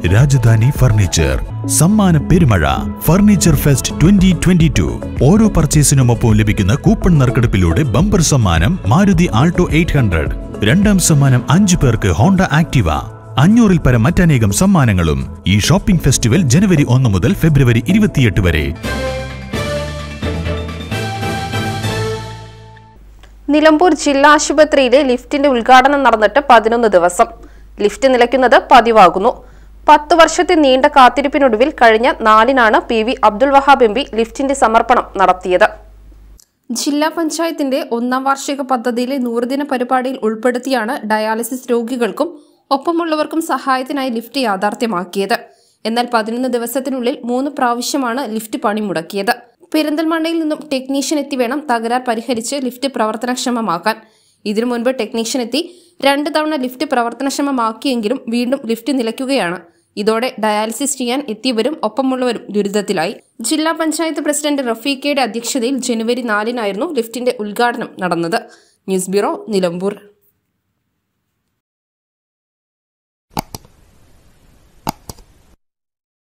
Rajdhani furniture സമ്മാന പെരുമഴ furniture fest twenty twenty two ഓരോ പർച്ചേസിനുമൊപ്പം ലഭിക്കുന്ന കൂപ്പൺ നറുക്കെടുപ്പിലൂടെ ബമ്പർ സമ്മാനം മാരുതി ആൾട്ടോ എയ്റ്റ് ഹൺഡ്രഡ് രണ്ടാം സമ്മാനം അഞ്ചു പേർക്ക് ഹോണ്ട ആക്ടിവ അഞ്ഞൂറിൽ പരം മറ്റനേകം സമ്മാനങ്ങളും ഈ ഷോപ്പിംഗ് ഫെസ്റ്റിവൽ ജനുവരി ഒന്ന് മുതൽ ഫെബ്രുവരി ഇരുപത്തിയെട്ട് വരെ നിലമ്പൂർ ജില്ലാ ആശുപത്രിയിലെ ലിഫ്റ്റിന്റെ ഉദ്ഘാടനം നടന്നിട്ട് പതിനൊന്ന് ദിവസം ലിഫ്റ്റ് നിലയ്ക്കുന്നത് പതിവാകുന്നു പത്തു വർഷത്തെ നീണ്ട കാത്തിരിപ്പിനൊടുവിൽ കഴിഞ്ഞ നാലിനാണ് P V Abdul Wahab M P ലിഫ്റ്റിന്റെ സമർപ്പണം നടത്തിയത് ജില്ലാ പഞ്ചായത്തിന്റെ ഒന്നാം വാർഷിക പദ്ധതിയിലെ നൂറുദിന പരിപാടിയിൽ ഉൾപ്പെടുത്തിയാണ് ഡയാലിസിസ് രോഗികൾക്കും ഒപ്പമുള്ളവർക്കും സഹായത്തിനായി ലിഫ്റ്റ് യാഥാർത്ഥ്യമാക്കിയത് എന്നാൽ പതിനൊന്ന് ദിവസത്തിനുള്ളിൽ മൂന്ന് പ്രാവശ്യമാണ് ലിഫ്റ്റ് പണിമുടക്കിയത് പെരിന്തൽമണ്ണയിൽ നിന്നും ടെക്നീഷ്യൻ എത്തി വേണം തകരാർ പരിഹരിച്ച് ലിഫ്റ്റ് പ്രവർത്തനക്ഷമമാക്കാൻ ഇതിനു മുൻപ് ടെക്നീഷ്യൻ എത്തി രണ്ട് തവണ ലിഫ്റ്റ് പ്രവർത്തനക്ഷമമാക്കിയെങ്കിലും വീണ്ടും ലിഫ്റ്റ് നിലയ്ക്കുകയാണ് ഇതോടെ ഡയാലിസിസ് ചെയ്യാൻ എത്തിയവരും ഒപ്പമുള്ളവരും ദുരിതത്തിലായി ജില്ലാ പഞ്ചായത്ത് പ്രസിഡന്റ് റഫീഖയുടെ അധ്യക്ഷതയിൽ ജനുവരി നാലിനായിരുന്നു ലിഫ്റ്റിന്റെ ഉദ്ഘാടനം നടന്നത് ന്യൂസ് ബ്യൂറോ നിലമ്പൂർ